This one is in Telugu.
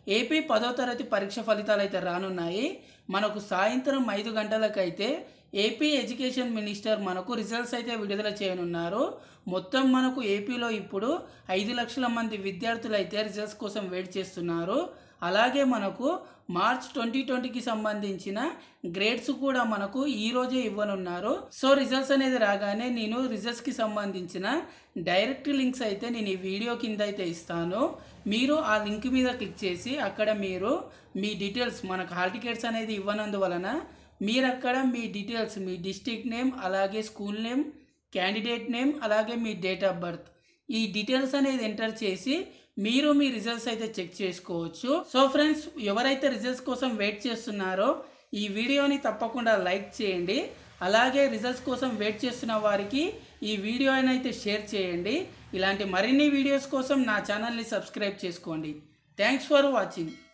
ఏపీ పదో తరగతి పరీక్ష ఫలితాలు అయితే రానున్నాయి మనకు సాయంత్రం ఐదు గంటలకైతే ఏపీ ఎడ్యుకేషన్ మినిస్టర్ మనకు రిజల్ట్స్ అయితే విడుదల చేయనున్నారు మొత్తం మనకు ఏపీలో ఇప్పుడు ఐదు లక్షల మంది విద్యార్థులు అయితే రిజల్ట్స్ కోసం వెయిట్ చేస్తున్నారు అలాగే మనకు మార్చ్ ట్వంటీ ట్వంటీకి సంబంధించిన గ్రేడ్స్ కూడా మనకు ఈ రోజే ఇవ్వనున్నారు సో రిజల్ట్స్ అనేది రాగానే నేను రిజల్ట్స్కి సంబంధించిన డైరెక్ట్ లింక్స్ అయితే నేను ఈ వీడియో కింద అయితే ఇస్తాను మీరు ఆ లింక్ మీద క్లిక్ చేసి అక్కడ మీరు మీ డీటెయిల్స్ మనకు హాల్ టికెట్స్ అనేది ఇవ్వనందువలన మీరు అక్కడ మీ డీటెయిల్స్ మీ డిస్టిక్ నేమ్ అలాగే స్కూల్ నేమ్ క్యాండిడేట్ నేమ్ అలాగే మీ డేట్ ఆఫ్ బర్త్ ఈ డీటెయిల్స్ అనేది ఎంటర్ చేసి మీరు మీ రిజల్ట్స్ అయితే చెక్ చేసుకోవచ్చు సో ఫ్రెండ్స్ ఎవరైతే రిజల్ట్స్ కోసం వెయిట్ చేస్తున్నారో ఈ వీడియోని తప్పకుండా లైక్ చేయండి అలాగే రిజల్ట్స్ కోసం వెయిట్ చేస్తున్న వారికి ఈ వీడియోని అయితే షేర్ చేయండి ఇలాంటి మరిన్ని వీడియోస్ కోసం నా ఛానల్ని సబ్స్క్రైబ్ చేసుకోండి థ్యాంక్స్ ఫర్ వాచింగ్